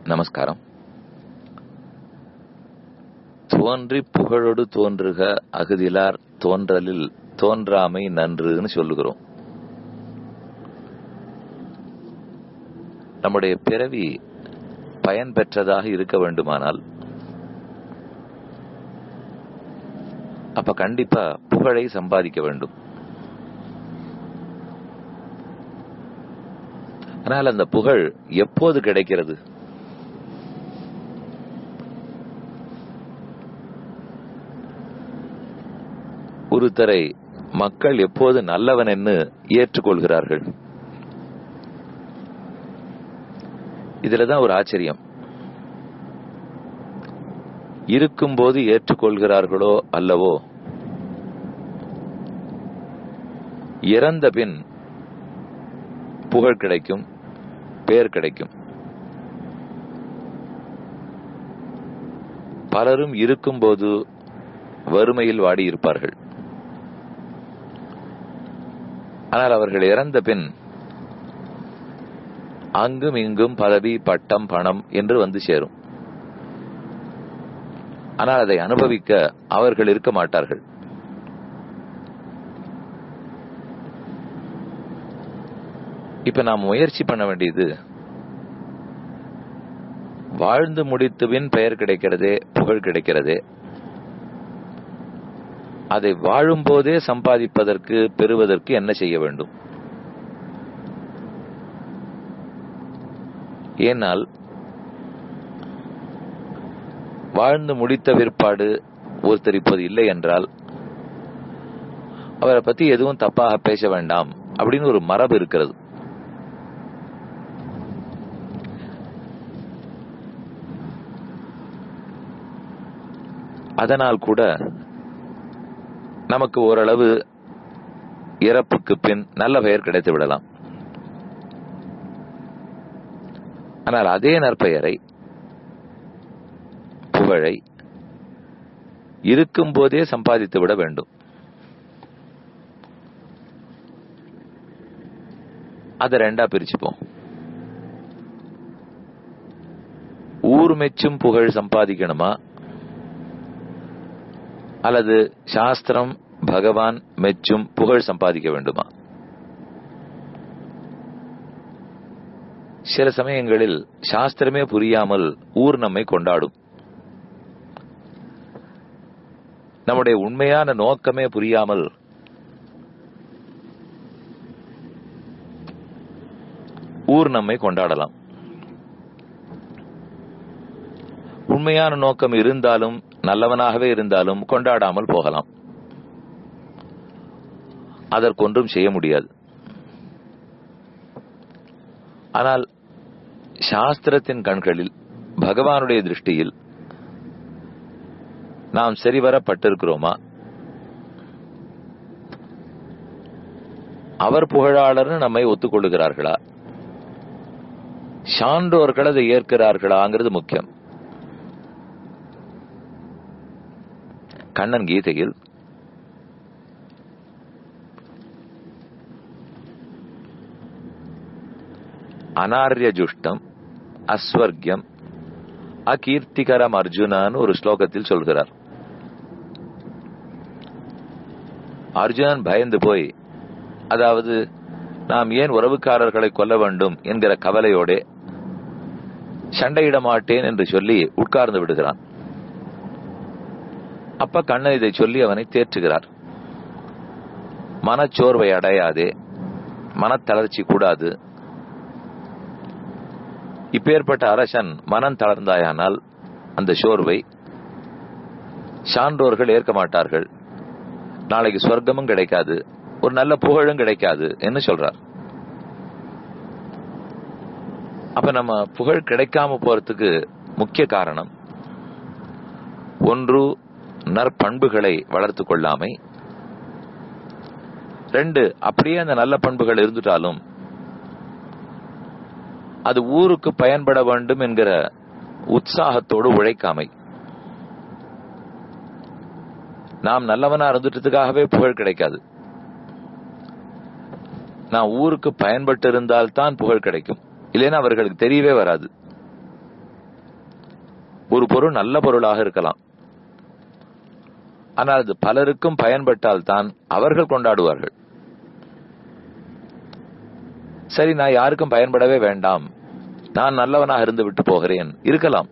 நமஸ்காரம் தோன்றி புகழொடு தோன்றுக அகுதிலார் தோன்றலில் தோன்றாமை நன்றுன்னு சொல்லுகிறோம் நம்முடைய பிறவி பயன் பெற்றதாக இருக்க வேண்டுமானால் அப்ப கண்டிப்பா புகழை சம்பாதிக்க வேண்டும் ஆனால் அந்த புகழ் எப்போது கிடைக்கிறது ஒருத்தரை மக்கள் எப்போது நல்லவன் என்று ஏற்றுக்கொள்கிறார்கள் இதுலதான் ஒரு ஆச்சரியம் இருக்கும்போது ஏற்றுக்கொள்கிறார்களோ அல்லவோ இறந்த பின் புகழ் கிடைக்கும் பேர் கிடைக்கும் பலரும் இருக்கும்போது வறுமையில் வாடி இருப்பார்கள் ஆனால் அவர்கள் இறந்த பின் அங்கும் இங்கும் பதவி பட்டம் பணம் என்று வந்து சேரும் ஆனால் அதை அனுபவிக்க அவர்கள் இருக்க மாட்டார்கள் இப்ப நாம் முயற்சி பண்ண வேண்டியது வாழ்ந்து முடித்துவின் பெயர் கிடைக்கிறதே புகழ் கிடைக்கிறதே அதை வாழும் போதே சம்பாதிப்பதற்கு பெறுவதற்கு என்ன செய்ய வேண்டும் ஏனால் வாழ்ந்து முடித்த பிற்பாடு ஒருத்தர் இப்போது இல்லை என்றால் அவரை பத்தி எதுவும் தப்பாக பேச வேண்டாம் அப்படின்னு ஒரு மரபு இருக்கிறது அதனால் கூட நமக்கு ஓரளவு இறப்புக்கு பின் நல்ல பெயர் கிடைத்து விடலாம் ஆனால் அதே நற்பெயரை புகழை இருக்கும் போதே சம்பாதித்து விட வேண்டும் அதை ரெண்டா பிரிச்சுப்போம் ஊர் மெச்சும் புகழ் சம்பாதிக்கணுமா அல்லது சாஸ்திரம் பகவான் மெச்சும் புகழ் சம்பாதிக்க வேண்டுமா சில சமயங்களில் சாஸ்திரமே புரியாமல் ஊர் நம்மை கொண்டாடும் நம்முடைய உண்மையான நோக்கமே புரியாமல் ஊர் நம்மை கொண்டாடலாம் உண்மையான நோக்கம் இருந்தாலும் நல்லவனாகவே இருந்தாலும் கொண்டாடாமல் போகலாம் அதற்கொன்றும் செய்ய முடியாது ஆனால் சாஸ்திரத்தின் கண்களில் பகவானுடைய திருஷ்டியில் நாம் சரிவரப்பட்டிருக்கிறோமா அவர் புகழாளர்னு நம்மை ஒத்துக்கொள்ளுகிறார்களா சான்றோர்கள் அதை ஏற்கிறார்களாங்கிறது முக்கியம் கண்ணன் கீதையில் அனார்யஜுஷ்டம் அஸ்வர்கியம் அகீர்த்திகரம் அர்ஜுனான்னு ஒரு ஸ்லோகத்தில் சொல்கிறார் அர்ஜுனன் பயந்து போய் அதாவது நாம் ஏன் உறவுக்காரர்களை கொல்ல வேண்டும் என்கிற கவலையோட சண்டையிட மாட்டேன் என்று சொல்லி உட்கார்ந்து விடுகிறான் அப்ப கண்ணன் இதை சொல்லி அவனை தேற்றுகிறார் மனச்சோர்வை அடையாதே மனத்தளர்ச்சி கூடாது இப்பேற்பட்ட அரசன் மனம் தளர்ந்தாயானால் அந்த சோர்வை சான்றோர்கள் ஏற்க மாட்டார்கள் நாளைக்கு சொர்க்கமும் கிடைக்காது ஒரு நல்ல புகழும் கிடைக்காது என்று சொல்றார் அப்ப நம்ம புகழ் கிடைக்காம போறதுக்கு முக்கிய காரணம் ஒன்று நற்பண்புகளை வளர்த்து கொள்ளாமை ரெண்டு அப்படியே அந்த நல்ல பண்புகள் இருந்துட்டாலும் அது ஊருக்கு பயன்பட வேண்டும் என்கிற உற்சாகத்தோடு உழைக்காமை நாம் நல்லவனா இருந்துட்டதுக்காகவே புகழ் கிடைக்காது நான் ஊருக்கு பயன்பட்டு இருந்தால்தான் புகழ் கிடைக்கும் இல்லைன்னா அவர்களுக்கு தெரியவே வராது ஒரு பொருள் நல்ல பொருளாக இருக்கலாம் ஆனால் அது பலருக்கும் பயன்பட்டால் தான் அவர்கள் கொண்டாடுவார்கள் சரி நான் யாருக்கும் பயன்படவே வேண்டாம் நான் நல்லவனாக இருந்து விட்டு போகிறேன் இருக்கலாம்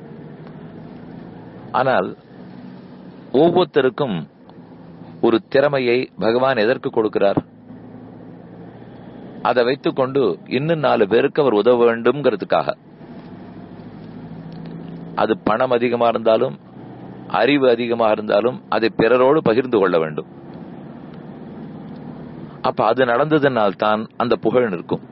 ஆனால் ஒவ்வொருத்தருக்கும் ஒரு திறமையை பகவான் எதற்கு கொடுக்கிறார் அதை வைத்துக்கொண்டு இன்னும் நாலு பேருக்கு அவர் உதவ வேண்டும்ங்கிறதுக்காக அது பணம் அதிகமா இருந்தாலும் அறிவு அதிகமா இருந்தாலும் அதை பிறரோடு பகிர்ந்து கொள்ள வேண்டும் அப்ப அது நடந்ததுனால் தான் அந்த புகழ் நிற்கும்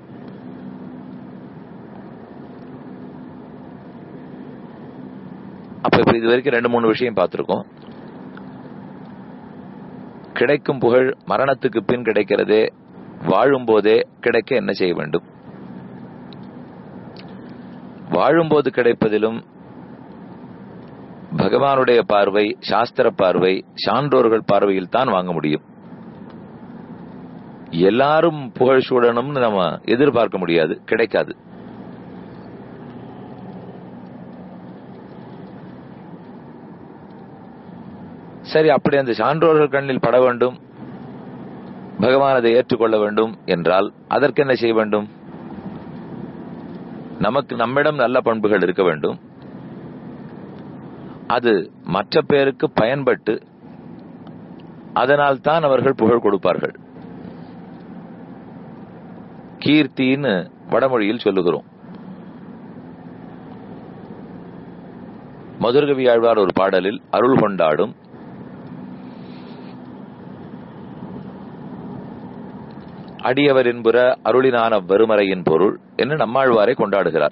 அப்ப இப்ப இது வரைக்கும் ரெண்டு மூணு விஷயம் பார்த்திருக்கோம் கிடைக்கும் புகழ் மரணத்துக்கு பின் கிடைக்கிறதே வாழும் போதே கிடைக்க என்ன செய்ய வேண்டும் வாழும்போது கிடைப்பதிலும் பகவானுடைய பார்வை சாஸ்திர பார்வை சான்றோர்கள் பார்வையில் தான் வாங்க முடியும் எல்லாரும் புகழ் சூடணும்னு நம்ம எதிர்பார்க்க முடியாது கிடைக்காது சரி அப்படி அந்த சான்றோர்கள் கண்ணில் பட வேண்டும் பகவான் அதை ஏற்றுக்கொள்ள வேண்டும் என்றால் அதற்கு என்ன செய்ய வேண்டும் நமக்கு நம்மிடம் நல்ல பண்புகள் இருக்க வேண்டும் அது மற்ற பேருக்கு பயன்பட்டு அதனால் தான் அவர்கள் புகழ் கொடுப்பார்கள் கீர்த்தின்னு வடமொழியில் சொல்லுகிறோம் மதுரகவி ஆழ்வார் ஒரு பாடலில் அருள் கொண்டாடும் அடியவர் என்புற அருளினான வறுமறையின் பொருள் என்று நம்மாழ்வாரை கொண்டாடுகிறார்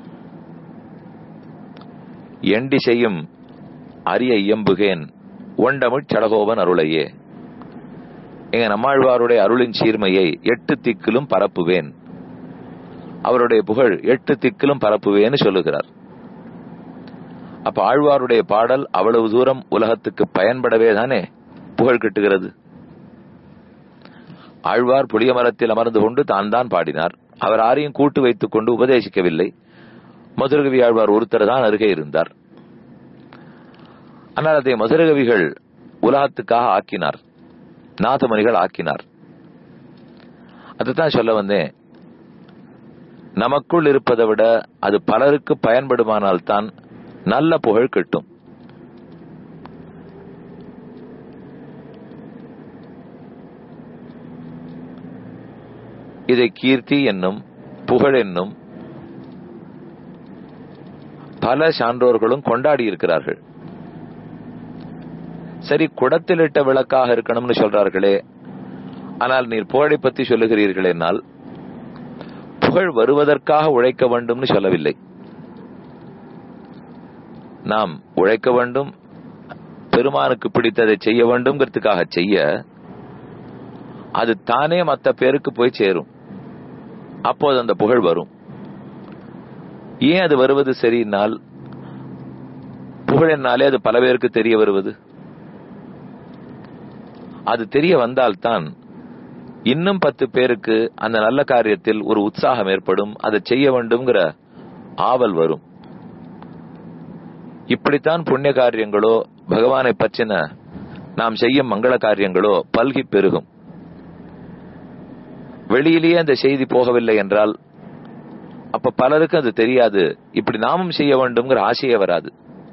எண்டி செய்யும் அரிய இயம்புகேன் ஒண்டமிழ் சடகோபன் அருளையே எங்க நம்மாழ்வாருடைய அருளின் சீர்மையை எட்டு திக்கிலும் பரப்புவேன் அவருடைய புகழ் எட்டு திக்கிலும் பரப்புவேன்னு சொல்லுகிறார் அப்ப ஆழ்வாருடைய பாடல் அவ்வளவு தூரம் உலகத்துக்கு பயன்படவே தானே புகழ் கிட்டுகிறது ஆழ்வார் புளிய மரத்தில் அமர்ந்து கொண்டு தான் தான் பாடினார் அவர் ஆரையும் கூட்டு வைத்துக் கொண்டு உபதேசிக்கவில்லை மதுரகவி ஆழ்வார் ஒருத்தர் தான் அருகே இருந்தார் ஆனால் அதை மதுரகவிகள் உலகத்துக்காக ஆக்கினார் நாதமணிகள் ஆக்கினார் அதைத்தான் சொல்ல வந்தேன் நமக்குள் இருப்பதை விட அது பலருக்கு பயன்படுமானால் தான் நல்ல புகழ் கிட்டும் இதை கீர்த்தி என்னும் புகழ் என்னும் பல சான்றோர்களும் கொண்டாடி இருக்கிறார்கள் சரி குடத்திலிட்ட விளக்காக இருக்கணும்னு சொல்றார்களே ஆனால் நீர் புகழை பத்தி சொல்லுகிறீர்கள் என்னால் புகழ் வருவதற்காக உழைக்க வேண்டும்னு சொல்லவில்லை நாம் உழைக்க வேண்டும் பெருமானுக்கு பிடித்ததை செய்ய வேண்டும்ங்கிறதுக்காக செய்ய அது தானே மற்ற பேருக்கு போய் சேரும் அப்போது அந்த புகழ் வரும் ஏன் அது வருவது சரியினால் புகழ் என்னாலே அது பல பேருக்கு தெரிய வருவது அது தெரிய வந்தால்தான் இன்னும் பத்து பேருக்கு அந்த நல்ல காரியத்தில் ஒரு உற்சாகம் ஏற்படும் அதை செய்ய வேண்டும்ங்கிற ஆவல் வரும் இப்படித்தான் புண்ணிய காரியங்களோ பகவானை பற்றின நாம் செய்யும் மங்கள காரியங்களோ பல்கி பெருகும் வெளியிலேயே அந்த செய்தி போகவில்லை என்றால் அப்ப பலருக்கு அது தெரியாது இப்படி நாமும் செய்ய வேண்டும்ங்கிற ஆசையே வராது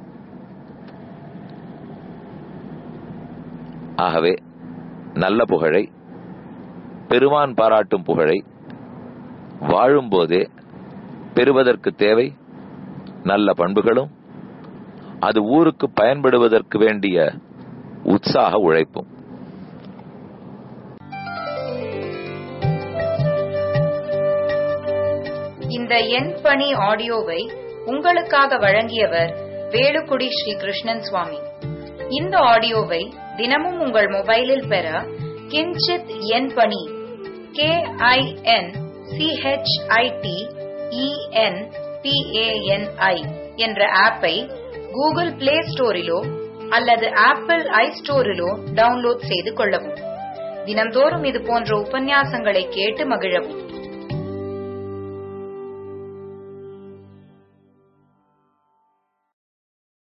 ஆகவே நல்ல புகழை பெருமான் பாராட்டும் புகழை வாழும்போதே பெறுவதற்கு தேவை நல்ல பண்புகளும் அது ஊருக்கு பயன்படுவதற்கு வேண்டிய உற்சாக உழைப்பும் இந்த என் பணி ஆடியோவை உங்களுக்காக வழங்கியவர் வேலுக்குடி ஸ்ரீ கிருஷ்ணன் சுவாமி இந்த ஆடியோவை தினமும் உங்கள் மொபைலில் பெற கிஞ்சித் என் பணி கே ஐ என் சிஹெச்ஐடி இஎன் பிஏஎன்ஐ என்ற ஆப்பை கூகுள் பிளே ஸ்டோரிலோ அல்லது ஆப்பிள் ஐ ஸ்டோரிலோ டவுன்லோட் செய்து கொள்ளவும் தினந்தோறும் இது போன்ற உபன்யாசங்களை கேட்டு மகிழவும்